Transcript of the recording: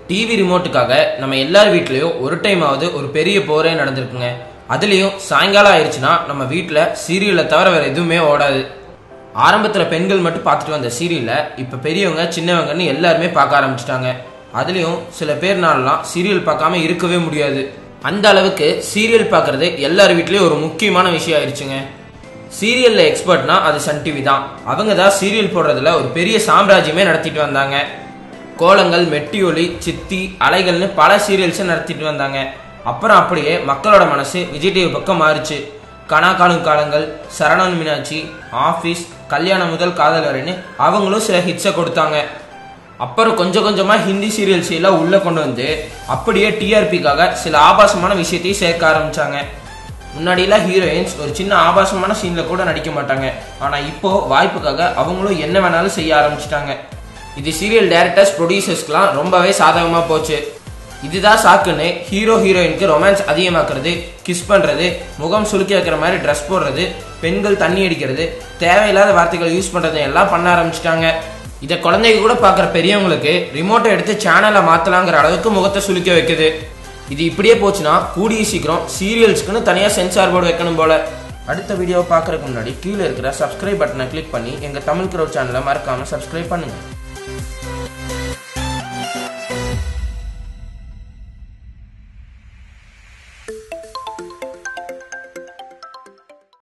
TV ரிமோட்டுக்காக நம்ம எல்லார் வீட்லேயும் ஒரு டைமாவது ஒரு பெரிய போரே நடந்திருக்குங்க அதுலேயும் சாயங்காலம் ஆயிடுச்சுன்னா நம்ம வீட்டில் சீரியலை தவிர வேறு எதுவுமே ஓடாது ஆரம்பத்தில் பெண்கள் மட்டும் பார்த்துட்டு வந்த சீரியலை இப்போ பெரியவங்க சின்னவங்கன்னு எல்லாருமே பார்க்க ஆரம்பிச்சிட்டாங்க அதுலேயும் சில பேர்னாலலாம் சீரியல் பார்க்காம இருக்கவே முடியாது அந்த அளவுக்கு சீரியல் பார்க்குறது எல்லார் வீட்லேயும் ஒரு முக்கியமான விஷயம் ஆயிடுச்சுங்க சீரியல்ல எக்ஸ்பர்ட்னா அது சன் டிவி தான் அவங்க தான் சீரியல் போடுறதுல ஒரு பெரிய சாம்ராஜ்யமே நடத்திட்டு வந்தாங்க கோலங்கள் மெட்டியொலி சித்தி அலைகள்னு பல சீரியல்ஸை நடத்திட்டு வந்தாங்க அப்புறம் அப்படியே மக்களோட மனசு விஜய் டிவி பக்கம் மாறுச்சு கனா காணும் காலங்கள் சரணன் மீனாட்சி ஆஃபீஸ் கல்யாணம் முதல் காதல் வரைன்னு அவங்களும் சில ஹிட்ஸை கொடுத்தாங்க அப்புறம் கொஞ்சம் கொஞ்சமாக ஹிந்தி சீரியல்ஸ் எல்லாம் உள்ளே கொண்டு வந்து அப்படியே டிஆர்பிக்காக சில ஆபாசமான விஷயத்தையும் சேர்க்க ஆரம்பிச்சாங்க முன்னாடியெல்லாம் ஹீரோயின்ஸ் ஒரு சின்ன ஆபாசமான சீனில் கூட நடிக்க மாட்டாங்க ஆனால் இப்போ வாய்ப்புக்காக அவங்களும் என்ன வேணாலும் செய்ய ஆரம்பிச்சிட்டாங்க இது சீரியல் டேரக்டர்ஸ் ப்ரொடியூசர்ஸ்க்குலாம் ரொம்பவே சாதகமாக போச்சு இதுதான் சாக்குன்னு ஹீரோ ஹீரோயினுக்கு ரொமான்ஸ் அதிகமாக்குறது கிஸ் பண்ணுறது முகம் சுலுக்கி வைக்கிற மாதிரி ட்ரெஸ் போடுறது பெண்கள் தண்ணி அடிக்கிறது தேவையில்லாத வார்த்தைகள் யூஸ் பண்ணுறது எல்லாம் பண்ண ஆரம்பிச்சிட்டாங்க இதை குழந்தைங்க கூட பார்க்குற பெரியவங்களுக்கு ரிமோட்டை எடுத்து சேனலை மாற்றலாங்கிற அளவுக்கு முகத்தை சுலுக்க வைக்குது இது இப்படியே போச்சுன்னா கூடிய சீக்கிரம் சீரியல்ஸ்க்குன்னு தனியாக சென்சார் போர்டு வைக்கணும் போல அடுத்த வீடியோவை பார்க்குறதுக்கு முன்னாடி கீழே இருக்கிற சப்ஸ்கிரைப் பட்டனை கிளிக் பண்ணி எங்கள் தமிழ் க்ரௌட் சேனலை மறக்காமல் சப்ஸ்கிரைப் பண்ணுங்கள்